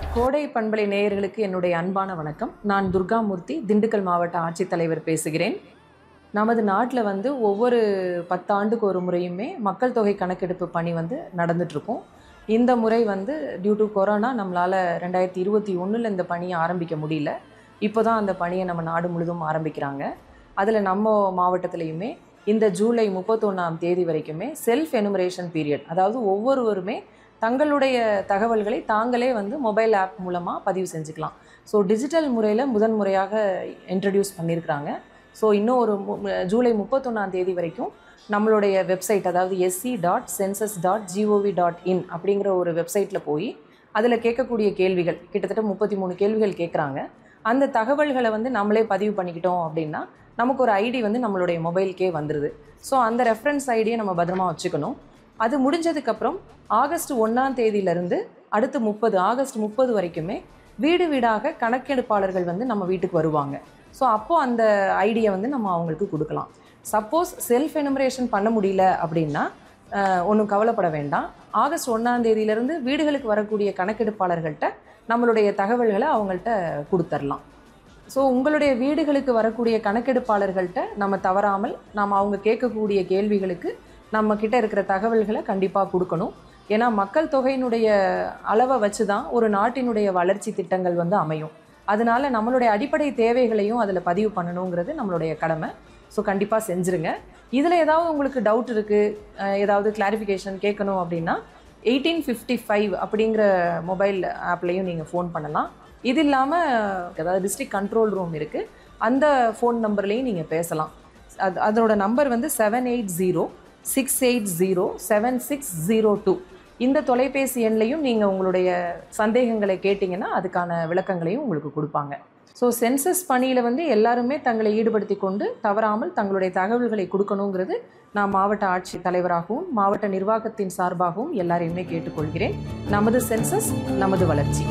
கோடை பண்பலை நேயர்களுக்கு என்னுடைய அன்பான வணக்கம் நான் துர்காமூர்த்தி திண்டுக்கல் மாவட்ட ஆட்சித்தலைவர் பேசுகிறேன் நமது நாட்டில் வந்து ஒவ்வொரு பத்தாண்டுக்கு ஒரு முறையுமே மக்கள் தொகை கணக்கெடுப்பு பணி வந்து நடந்துட்டுருக்கும் இந்த முறை வந்து டியூ டு கொரோனா நம்மளால் ரெண்டாயிரத்தி இருபத்தி ஒன்றில் இந்த பணியை ஆரம்பிக்க முடியல இப்போ தான் அந்த பணியை நம்ம நாடு முழுதும் ஆரம்பிக்கிறாங்க அதில் நம்ம மாவட்டத்திலையுமே இந்த ஜூலை முப்பத்தொன்னாம் தேதி வரைக்குமே செல்ஃப் எனுமரேஷன் பீரியட் அதாவது ஒவ்வொருவருமே தங்களுடைய தகவல்களை தாங்களே வந்து மொபைல் ஆப் மூலமாக பதிவு செஞ்சுக்கலாம் ஸோ டிஜிட்டல் முறையில் முதன் முறையாக இன்ட்ரடியூஸ் பண்ணியிருக்கிறாங்க ஸோ இன்னும் ஒரு மு- மு- ஜூலை முப்பத்தொன்னாம் தேதி வரைக்கும் நம்மளுடைய வெப்சைட் அதாவது SC dot census dot GOV dot in அப்படிங்கிற ஒரு வெப்சைட்டில் போய் அதில் கேட்கக்கூடிய கேள்விகள் கிட்டத்தட்ட முப்பத்தி மூணு கேள்விகள் கேட்குறாங்க அந்த தகவல்களை வந்து நம்மளே பதிவு பண்ணிக்கிட்டோம் அப்படின்னா நமக்கு ஒரு ஐடி வந்து நம்மளுடைய மொபைலுக்கே வந்துடுது ஸோ அந்த ரெஃபரன்ஸ் ஐடியை நம்ம பத்திரமா வச்சுக்கணும் அது முடிஞ்சதுக்கப்புறம் ஆகஸ்ட் ஒன்றாம் தேதியிலிருந்து அடுத்து முப்பது ஆகஸ்ட் முப்பது வரைக்குமே வீடு வீடாக கணக்கெடுப்பாளர்கள் வந்து நம்ம வீட்டுக்கு வருவாங்க ஸோ அப்போது அந்த ஐடியை வந்து நம்ம அவங்களுக்கு கொடுக்கலாம் சப்போஸ் செல்ஃப் எனுமரேஷன் பண்ண முடியல அப்படின்னா ஒன்றும் கவலைப்பட வேண்டாம் ஆகஸ்ட் ஒன்றாம் தேதியிலிருந்து வீடுகளுக்கு வரக்கூடிய கணக்கெடுப்பாளர்கள்ட்ட நம்மளுடைய தகவல்களை அவங்கள்ட்ட கொடுத்துர்லாம் ஸோ உங்களுடைய வீடுகளுக்கு வரக்கூடிய கணக்கெடுப்பாளர்கள்ட்ட நம்ம தவறாமல் நாம் அவங்க கேட்கக்கூடிய கேள்விகளுக்கு நம்ம கிட்ட இருக்கிற தகவல்களை கண்டிப்பாக கொடுக்கணும் ஏன்னா மக்கள் தொகையினுடைய அளவை வச்சு தான் ஒரு நாட்டினுடைய வளர்ச்சி திட்டங்கள் வந்து அமையும் அதனால நம்மளுடைய அடிப்படை தேவைகளையும் அதில் பதிவு பண்ணணுங்கிறது நம்மளுடைய கடமை ஸோ கண்டிப்பாக செஞ்சுருங்க இதில் ஏதாவது உங்களுக்கு டவுட் இருக்குது ஏதாவது கிளாரிஃபிகேஷன் கேட்கணும் அப்படின்னா எயிட்டீன் ஃபிஃப்டி ஃபைவ் அப்படிங்கிற மொபைல் ஆப்லேயும் நீங்கள் ஃபோன் பண்ணலாம் இது இல்லாமல் அதாவது டிஸ்ட்ரிக்ட் கண்ட்ரோல் ரூம் இருக்குது அந்த ஃபோன் நம்பர்லேயும் நீங்கள் பேசலாம் அது அதோட நம்பர் வந்து seven eight zero six eight zero seven six zero two இந்த தொலைபேசி எண்லையும் நீங்கள் உங்களுடைய சந்தேகங்களை கேட்டிங்கன்னா அதுக்கான விளக்கங்களையும் உங்களுக்கு கொடுப்பாங்க ஸோ சென்சஸ் பணியில் வந்து எல்லாருமே தங்களை ஈடுபடுத்தி கொண்டு தவறாமல் தங்களுடைய தகவல்களை கொடுக்கணுங்கிறது நான் மாவட்ட ஆட்சி தலைவராகவும் மாவட்ட நிர்வாகத்தின் சார்பாகவும் எல்லாரையுமே கேட்டுக்கொள்கிறேன் நமது சென்சஸ் நமது வளர்ச்சி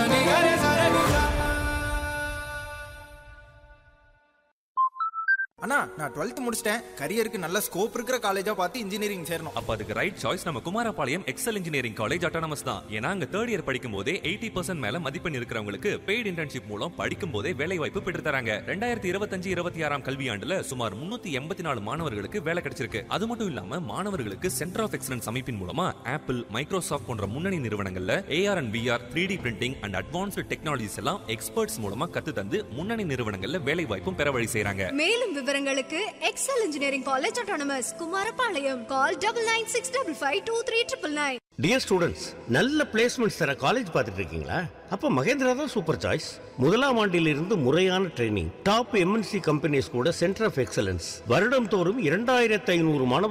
அண்ணா நான் டுவெல்த் முடிச்சிட்டேன் கரியருக்கு நல்ல ஸ்கோப் இருக்கிற காலேஜா பார்த்து இன்ஜினியரிங் சேரணும் அப்ப அதுக்கு ரைட் சாய்ஸ் நம்ம Kumarapalayam Excel engineering college autonomous தான் ஏன்னா அங்க தேர்ட் இயர் படிக்கும் போதே எயிட்டி பர்சன்ட் மேல மதிப்பெண் இருக்கிறவங்களுக்கு பெய்டு இன்டர்ன்ஷிப் மூலம் படிக்கும் போதே வேலை வாய்ப்பு பெற்று தராங்க ரெண்டாயிரத்தி இருபத்தஞ்சு இருபத்தி ஆறாம் கல்வியாண்டுல சுமார் முன்னூத்தி எண்பத்தி நாலு மாணவர்களுக்கு வேலை கிடைச்சிருக்கு அது மட்டும் இல்லாம மாணவர்களுக்கு சென்டர் ஆஃப் எக்ஸலன்ஸ் அமைப்பின் மூலமா ஆப்பிள் மைக்ரோசாஃப்ட் போன்ற முன்னணி நிறுவனங்கள்ல AR and VR three D printing and advanced technologies எல்லாம் எக்ஸ்பர்ட்ஸ் மூலமா கத்து தந்து முன்னணி நிறுவனங்கள்ல வேலை வாய்ப்பும் பெற வழி செய்றாங்க மேலும் விவரங்களுக்கு Excel engineering college autonomous Kumarapalayam call double nine six double five two three triple nine dear students நல்ல பிளேஸ்மெண்ட்ஸ் தர காலேஜ் பார்த்துட்டு இருக்கீங்களா அப்ப மகேந்திரா தான் சூப்பர் சாய்ஸ் முதலாம் ஆண்டிலிருந்து முறையான ட்ரைனிங் டாப் எம்என்சி கம்பெனிஸ் கூட சென்டர் ஆஃப் எக்ஸலன்ஸ் வருடம் தோறும் இரண்டாயிரத்து ஐநூறு மாணவர்கள்